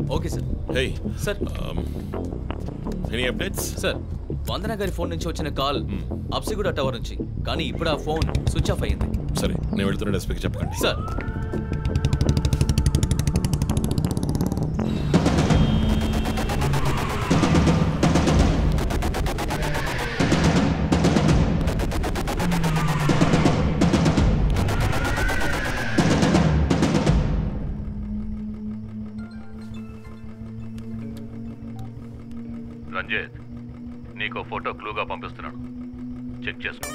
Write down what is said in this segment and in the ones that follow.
Okay sir hey sir any updates sir Vandana గారి phone నుంచి వచ్చిన కాల్ అప్సిగూడ టవర్ నుంచి కానీ ఇప్పుడు ఆ ఫోన్ స్విచ్ ఆఫ్ అయ్యింది సరే నేను వెళ్తున్న ఎస్పీకి చెప్పండి సార్ రంజిత్ నీకు ఫోటో క్లూగా పంపిస్తున్నాను చెక్ చేసుకో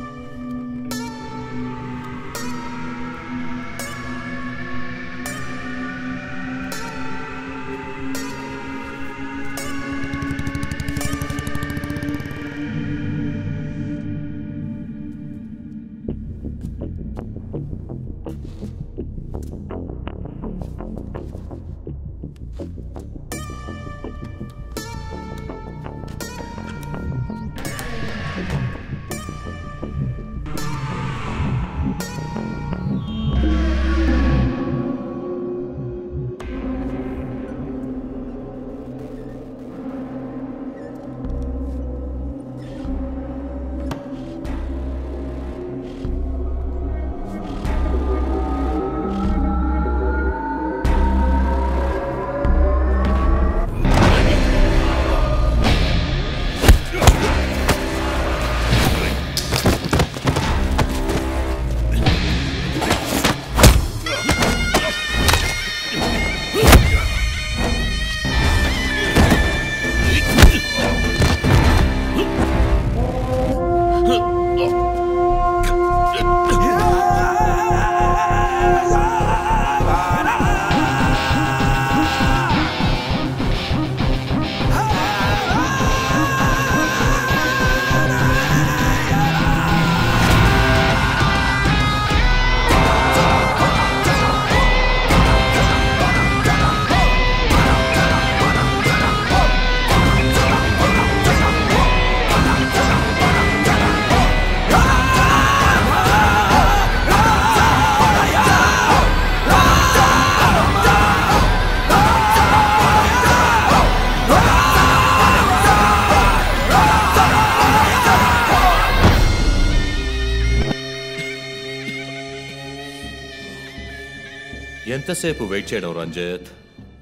ఎంతసేపు వెయిట్ చేయడం రంజిత్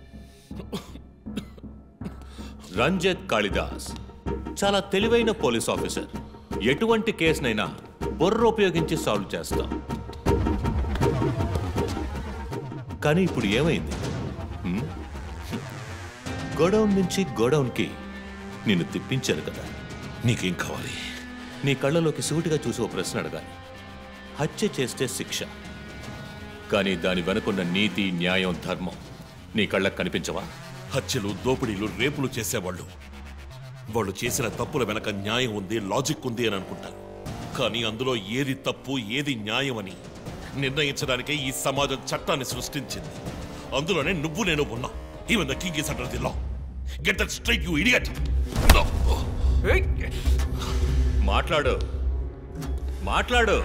రంజిత్ కాళిదాస్ చాలా తెలివైన పోలీస్ ఆఫీసర్ ఎటువంటి కేసునైనా బుర్ర ఉపయోగించి సాల్వ్ చేస్తాం కానీ ఇప్పుడు ఏమైంది హ్మ్? గోడౌన్ నుంచి గోడౌన్కి నిన్ను తిప్పించాను కదా నీకేం కావాలి నీ కళ్ళలోకి సూటిగా చూసి ఓ ప్రశ్న అడగాలి హత్య చేస్తే శిక్ష కానీ దాని వెనుకున్న నీతి న్యాయం ధర్మం నీ కళ్ళకు కనిపించవా హత్యలు దోపిడీలు రేపులు చేసేవాళ్ళు వాళ్ళు చేసిన తప్పుల వెనక న్యాయం ఉంది లాజిక్ ఉంది అని అనుకుంటారు కానీ అందులో ఏది తప్పు ఏది న్యాయం అని నిర్ణయించడానికే ఈ సమాజం చట్టాన్ని సృష్టించింది అందులోనే నువ్వు నేను ఉన్నా even the king is under the law get that straight you idiot మాట్లాడు మాట్లాడు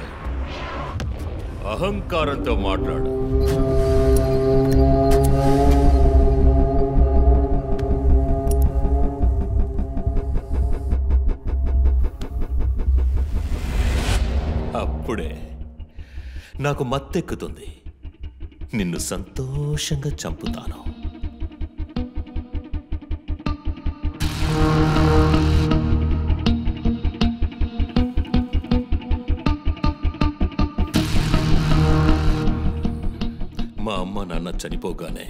అహంకారంతో మాట్లాడు అప్పుడే నాకు మత్తెక్కుతుంది నిన్ను సంతోషంగా చంపుతాను మా అమ్మ నాన్న చనిపోగానే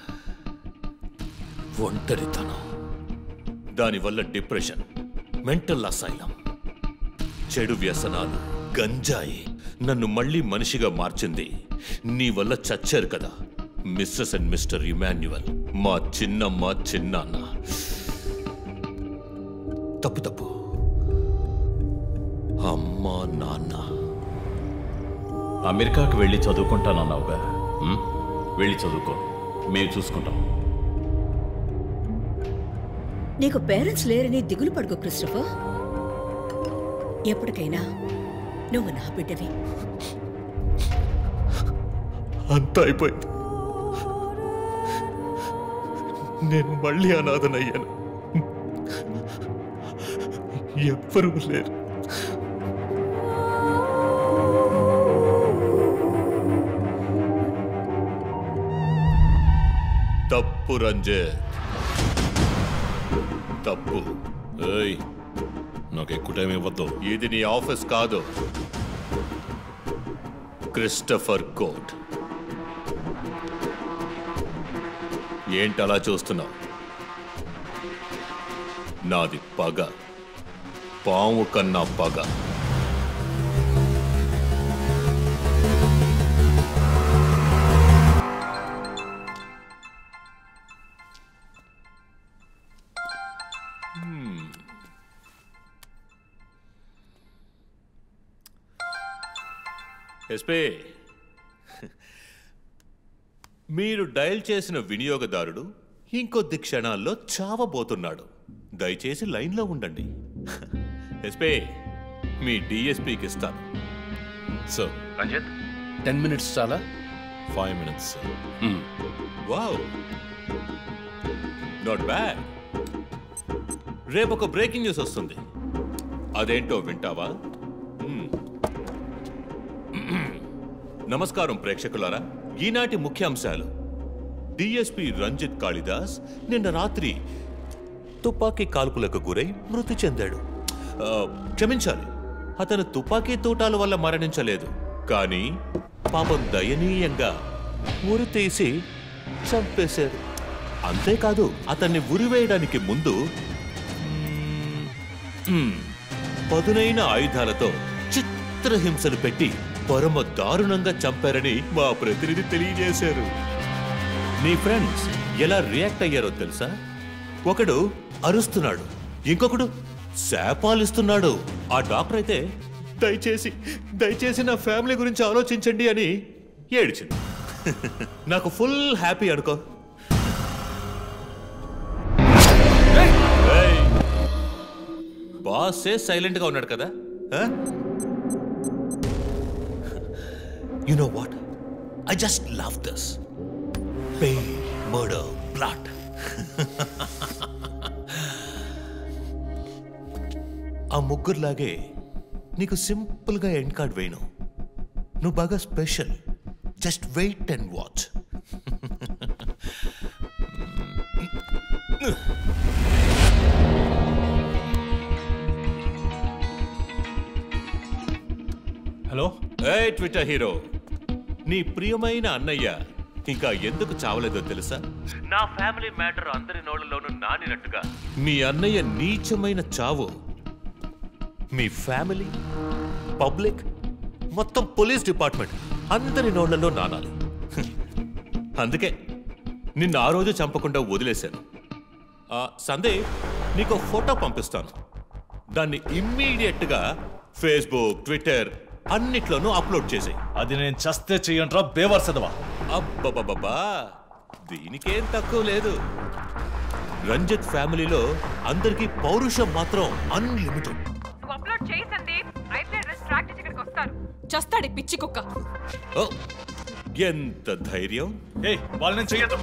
ఒంటరితనం దానివల్ల డిప్రెషన్ మెంటల్ అసైలం చెడు వ్యసనాలు గంజాయి నన్ను మళ్ళీ మనిషిగా మార్చింది నీ వల్ల చచ్చారు కదా మిస్సెస్ అండ్ మిస్టర్ ఇమాన్యువల్ మా చిన్నమ్మ చిన్నాన్న తప్పు తప్పు అమ్మ నాన్న అమెరికాకు వెళ్ళి చదువుకుంటానన్నావుగా ఉమ్? వెళ్ళి చదువుకో మేము చూసుకుంటాం నీకు పేరెంట్స్ లేరని దిగులు పడుకో క్రిస్టఫర్ ఎప్పటికైనా నువ్వు నా బిడ్డవి అంతా అయిపోయింది నేను మళ్ళీ అనాథనయ్యాను ఎవ్వరూ లేరు తప్పు రంజిత్ తప్పు ఏయ్ నాకు ఎక్కువ టైం ఇవ్వద్దు ఇది నీ ఆఫీస్ కాదు క్రిస్టఫర్ కోట్ ఏంటలా చూస్తున్నావు నాది పగ పాము కన్నా పగ ఎస్పే మీరు డయల్ చేసిన వినియోగదారుడు ఇంకొద్ది క్షణాల్లో చావబోతున్నాడు దయచేసి లైన్లో ఉండండి ఎస్పే మీ డిఎస్పీకి ఇస్తాను సార్ రంజిత్ టెన్ మినిట్స్ చాలా five minutes sir wow not bad రేపు ఒక బ్రేకింగ్ న్యూస్ వస్తుంది అదేంటో వింటావా మ్మ్. నమస్కారం ప్రేక్షకులారా ఈనాటి ముఖ్యాంశాలు డిఎస్పి రంజిత్ కాళిదాస్ నిన్న రాత్రి తుపాకీ కాల్పులకు గురై మృతి చెందాడు ఆ, క్షమించాలి అతను తుపాకీ తూటాల వల్ల మరణించలేదు కానీ పాపం దయనీయంగా ఉరి తీసి చంపేశారు అంతేకాదు అతన్ని ఉరివేయడానికి ముందు మ్మ్, పదునైన ఆయుధాలతో చిత్రహింసలు పెట్టి పరమ దారుణంగా చంపారని మా ప్రతినిధి తెలియజేశారు నీ ఫ్రెండ్స్ ఎలా రియాక్ట్ అయ్యారో తెలుసా ఒకడు అరుస్తున్నాడు ఇంకొకడు శాపాలిస్తున్నాడు ఆ డాక్టర్ అయితే దయచేసి దయచేసి నా ఫ్యామిలీ గురించి ఆలోచించండి అని ఏడిచింది నాకు ఫుల్ హ్యాపీ అనుకో ఏయ్! బాసే సైలెంట్ గా ఉన్నాడు కదా you know what I just love this pain murder blood ఆ ముగ్గురులాగే నీకు సింపుల్ గా ఎండ్ కార్డ్ వేయను నువ్వు బాగా special just wait and watch hello ఏ ట్విట్టర్ హీరో నీ ప్రియమైన అన్నయ్య ఇంకా ఎందుకు చావలేదో తెలుసా నా ఫ్యామిలీ మ్యాటర్ అందరి నోళ్ళలోనూ నానినట్టుగా మీ అన్నయ్య నీచమైన చావు మీ ఫ్యామిలీ పబ్లిక్ మొత్తం పోలీస్ డిపార్ట్మెంట్ అందరి నోళ్లలో నానాలి అందుకే నిన్ను ఆ రోజు చంపకుండా వదిలేశాను ఆ, సందీప్ నీకు ఫోటో పంపిస్తాను దాన్ని ఇమ్మీడియట్గా ఫేస్బుక్ ట్విట్టర్ అన్నిట్లోనూ అప్లోడ్ చేసేయి అది నేను చస్తే చెయ్యంట్రా బేవర్సదవా అబ్బబ్బబ్బా దీనికేం తక్కువ లేదు రంజిత్ ఫ్యామిలీలో అందరికీ పౌరుషం మాత్రం అన్లిమిటెడ్ నువ్వు అప్లోడ్ చేయి సందీప్ అయితే అడ్రస్ ట్రాక్ చేసి ఇక్కడికి వస్తారు చస్తాడు ఈ పిచ్చి కుక్క ఓ ఎంత ధైర్యం ఏ వాళ్ళని చెయ్యదు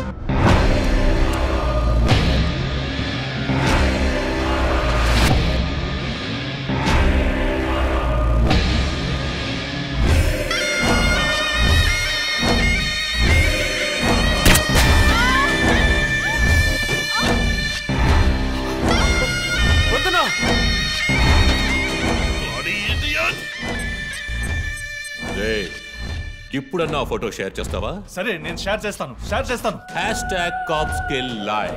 రే ఇప్పుడన్నా ఆ ఫోటో షేర్ చేస్తావా సరే నేను షేర్ చేస్తాను షేర్ చేస్తాను hash tag cop skill live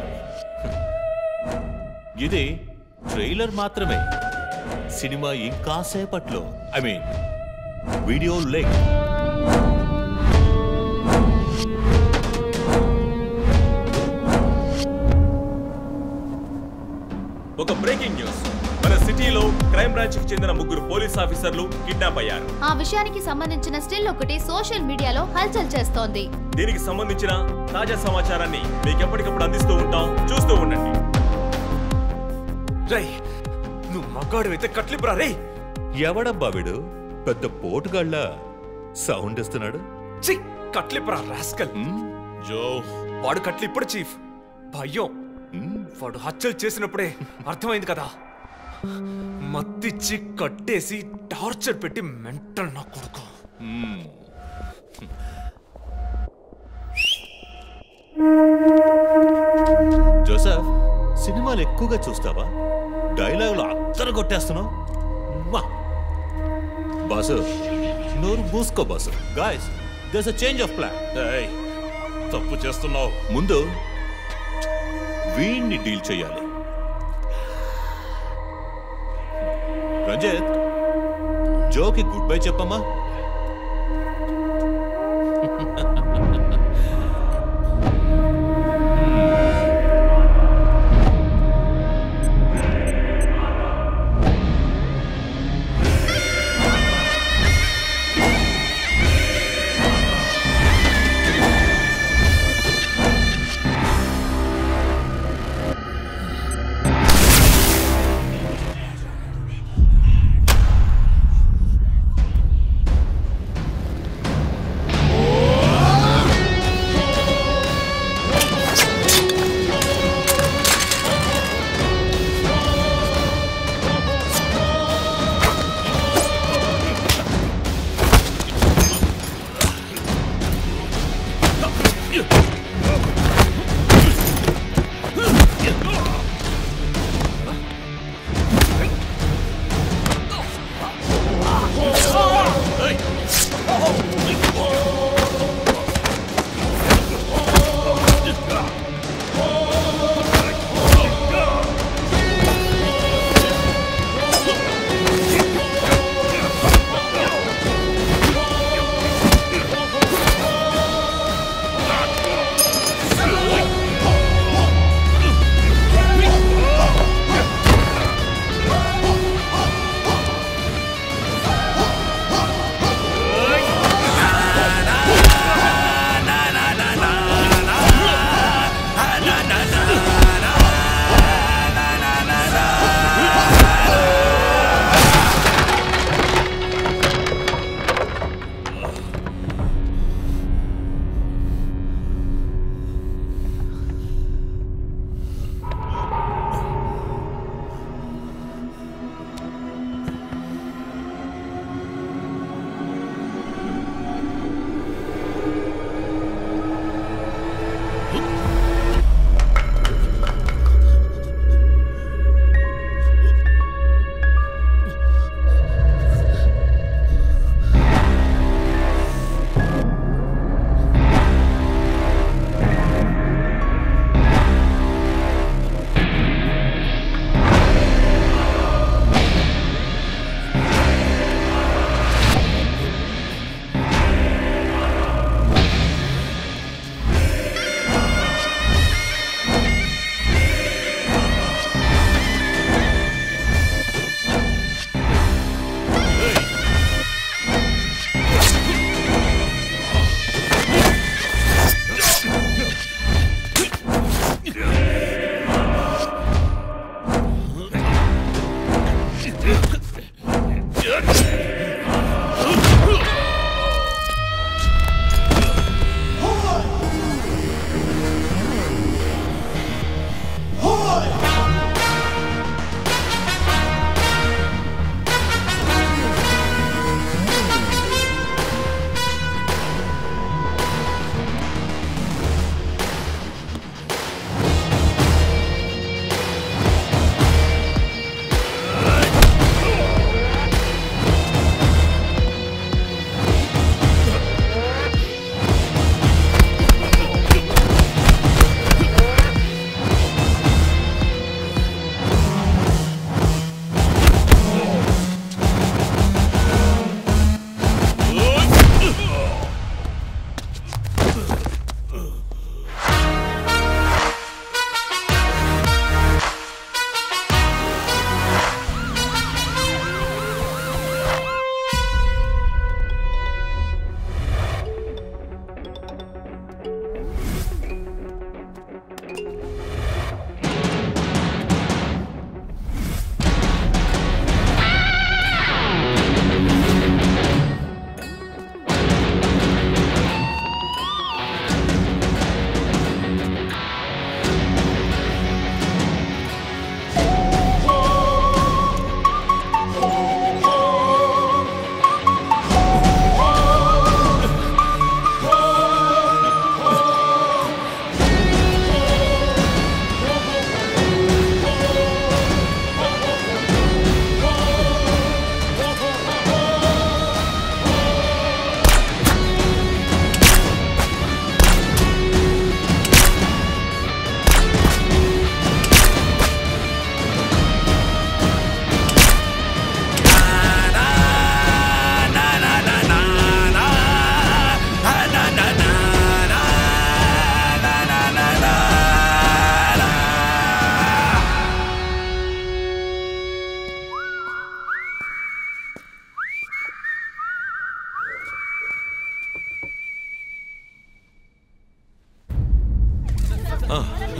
ఇది ట్రైలర్ మాత్రమే సినిమా ఇంకా సేపట్లో ఐ మీన్ వీడియో లింక్ ఒక బ్రేకింగ్ న్యూస్ మన సిటీలో క్రైమ్ బ్రాంచ్ కి చెందిన ముగ్గురు పోలీస్ ఆఫీసర్లు కిడ్నాప్ అయ్యారు ఆ విషయానికి సంబంధించిన స్టిల్ ఒకటి సోషల్ మీడియాలో హల్చల్ చేస్తోంది దీనికి సంబంధించిన తాజా సమాచారాన్ని మీకు ఎప్పటికప్పుడు అందిస్తూ ఉంటాం చూస్తూ ఉండండి రై నువ్వు మగాడు అయితే కట్లిపురా రే ఎవడబ్బా వీడు పెద్ద పోటుగాళ్ళ సౌండ్ ఇస్తున్నాడు చి కట్లిపురా రాస్కల్ జో వాడు కట్లిప్పుడు చీఫ్ భయం వాడు హత్యలు చేసినప్పుడే అర్థమైంది కదా మత్తిచ్చి కట్టేసి టార్చర్ పెట్టి మెంటల్ నా కొడుకు జోసఫ్ సినిమాలు ఎక్కువగా చూస్తావా డైలాగులు అత్తరు కొట్టేస్తున్నావు వా. బాసు నోరు మూసుకో boss guys there's a change of plan ఏయ్, తప్పు చేస్తున్నావు ముందు వీణ్ణి డీల్ చేయాలి రంజిత్ జోకి గుడ్ బై చెప్పమ్మా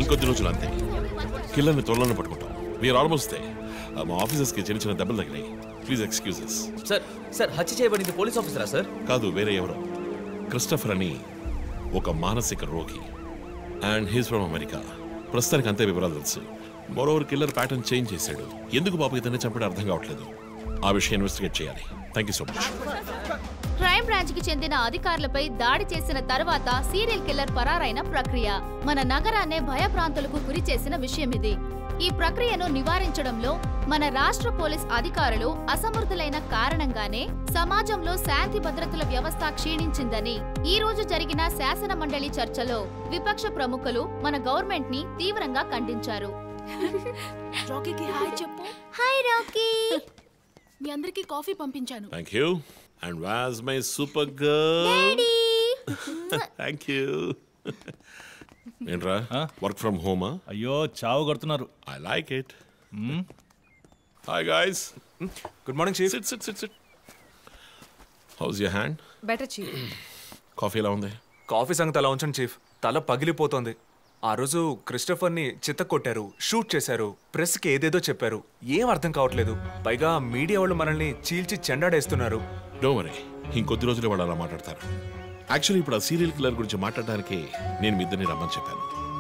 ఇంకొద్ది రోజులు అంతే కిల్లర్ని త్వరలోనే పట్టుకుంటాం వీఆర్ ఆల్మోస్ట్ మా ఆఫీసర్స్కి చిన్న చిన్న దెబ్బలు తగిలాయి ప్లీజ్ ఎక్స్క్యూజెస్ సార్ సార్ హత్య చేయబడింది పోలీస్ ఆఫీసరా సార్ కాదు వేరే ఎవరో క్రిస్టఫర్ అని ఒక మానసిక రోగి అండ్ హీస్ ఫ్రమ్ అమెరికా ప్రస్తుతానికి అంతే వివరాలు తెలుసు మరోవర్ కిల్లర్ ప్యాటర్న్ చేంజ్ చేశాడు ఎందుకు పాప ఇతన్ని చంపడం అర్థం కావట్లేదు ఆ విషయం ఇన్వెస్టిగేట్ చేయాలి thank you so much crime branch కి చెందిన అధికారులపై దాడి చేసిన తర్వాత సీరియల్ కిల్లర్ పరారైన ప్రక్రియ మన నగరాన్నే భయభ్రాంతులకు గురి చేసిన విషయం ఇది ఈ ప్రక్రియను నివారించడంలో మన రాష్ట్ర పోలీస్ అధికారులు అసమర్థులైన కారణంగానే సమాజంలో శాంతి భద్రతల వ్యవస్థ క్షీణించిందని ఈ రోజు జరిగిన శాసన మండలి చర్చలో విపక్ష ప్రముఖులు మన గవర్నమెంట్ ని తీవ్రంగా ఖండించారు రాకీకి హాయ్ చెప్పు హాయ్ రాకీ మీ అందరికి కాఫీ పంపించాను thank you and was my super girl thank you ఏంట్రా వర్క్ ఫ్రమ్ హోమా అయ్యో చావు కొడుతున్నారు I like it hi guys good morning chief sit sit sit sit how's your hand better chief coffee ఎలా ఉంది కాఫీ సంగతి అలా ఉంచండి చీఫ్ తల పగిలిపోతోంది ఆ రోజు క్రిస్టఫర్ని చిత్త కొట్టారు షూట్ చేశారు ప్రెస్కి ఏదేదో చెప్పారు ఏం అర్థం కావట్లేదు పైగా మీడియా వాళ్ళు మనల్ని చీల్చి చెండాడేస్తున్నారు డో వరీ ఇంకొద్ది రోజులే వాళ్ళు అలా మాట్లాడతారు యాక్చువల్లీ ఇప్పుడు ఆ సీరియల్ కిల్లర్ గురించి మాట్లాడడానికి నేను మీ ఇద్దరిని రమ్మని చెప్పాను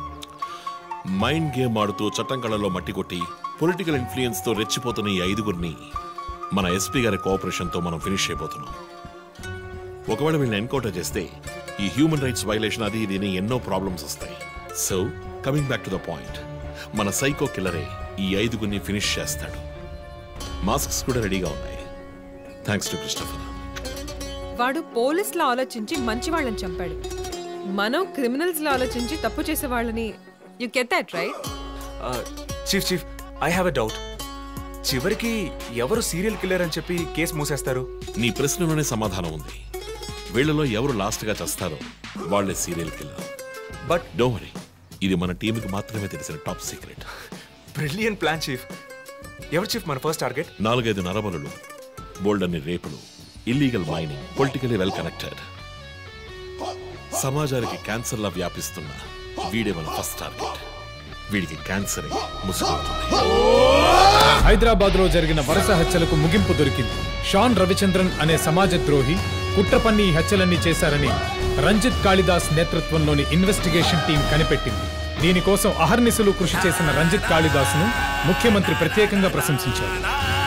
మైండ్ గేమ్ ఆడుతూ చట్టం కళ్ళలో మట్టి కొట్టి పొలిటికల్ ఇన్ఫ్లుయెన్స్తో రెచ్చిపోతున్న ఈ ఐదుగురిని మన ఎస్పీ గారి కోఆపరేషన్తో మనం ఫినిష్ అయిపోతున్నాం ఒకవేళ వీళ్ళని ఎన్కౌంటర్ చేస్తే ఈ హ్యూమన్ రైట్స్ వైలేషన్ అది ఇది అని ఎన్నో ప్రాబ్లమ్స్ వస్తాయి so coming back to the point మన సైకో కిల్లరే ఈ ఐదుగురిని ఫినిష్ చేస్తాడు మాస్క్స్ కూడా రెడీగా ఉన్నాయి థ్యాంక్స్ టు క్రిస్టఫర్ వాడు పోలీసులా ఆలోచించి మంచి వాళ్ళని చంపాడు మనం క్రిమినల్స్ లా ఆలోచించి తప్పు చేసే వాళ్ళని you get that right chief chief I have a doubt చివరికి ఎవరు సీరియల్ కిల్లర్ అని చెప్పి కేసు మూసేస్తారు నీ ప్రశ్నలోనే సమాధానం ఉంది వీళ్ళలో ఎవరు లాస్ట్ గా చేస్తారో వాళ్ళే serial killer but do worry ఇది మన టీంకి మాత్రమే తెలిసిన top secret brilliant plan chief ఎవరు చీఫ్ మన ఫస్ట్ టార్గెట్ నాలుగైదు నరబలులు బోల్డ్ అన్ని రేపులు illegal mining politically well connected సమాజానికి క్యాన్సర్లా వ్యాపిస్తున్న వీడే మన ఫస్ట్ టార్గెట్ వీడికి క్యాన్సరే ముసుగుతుంది హైదరాబాద్ లో జరిగిన వరుస హత్యలకు ముగింపు దొరికింది షాన్ రవిచంద్రన్ అనే సమాజ ద్రోహి కుట్ర పన్ని ఈ హత్యలన్నీ చేశారని రంజిత్ కాళిదాస్ నేతృత్వంలోని ఇన్వెస్టిగేషన్ టీం కనిపెట్టింది దీనికోసం అహర్నిశలు కృషి చేసిన రంజిత్ కాళిదాస్ ను ముఖ్యమంత్రి ప్రత్యేకంగా ప్రశంసించారు